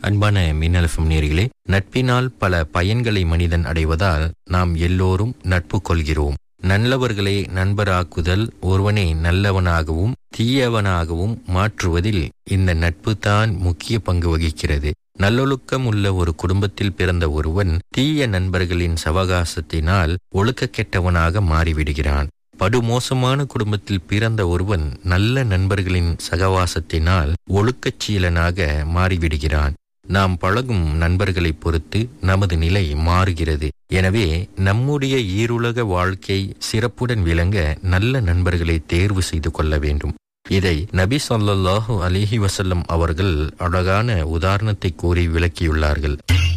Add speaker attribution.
Speaker 1: அன்பான மின்னலஃபம் நேர்களே நட்பினால் பல பயன்களை மனிதன் அடைவதால் நாம் எல்லோரும் நட்பு கொள்கிறோம் நல்லவர்களை நண்பராக்குதல் ஒருவனை நல்லவனாகவும் தீயவனாகவும் மாற்றுவதில் இந்த நட்பு தான் முக்கிய பங்கு வகிக்கிறது நல்லொழுக்கம் உள்ள ஒரு குடும்பத்தில் பிறந்த ஒருவன் தீய நண்பர்களின் சவகாசத்தினால் ஒழுக்க கெட்டவனாக மாறிவிடுகிறான் படுமோசமான குடும்பத்தில் பிறந்த ஒருவன் நல்ல நண்பர்களின் சகவாசத்தினால் ஒழுக்கச்சீலனாக மாறிவிடுகிறான் நாம் பழகும் நண்பர்களை பொறுத்து நமது நிலை மாறுகிறது எனவே நம்முடைய ஈருலக வாழ்க்கை சிறப்புடன் விளங்க நல்ல நண்பர்களை தேர்வு செய்து கொள்ள வேண்டும் இதை நபி சொல்லாஹு அலிஹி வசல்லம் அவர்கள் அழகான உதாரணத்தை கூறி விளக்கியுள்ளார்கள்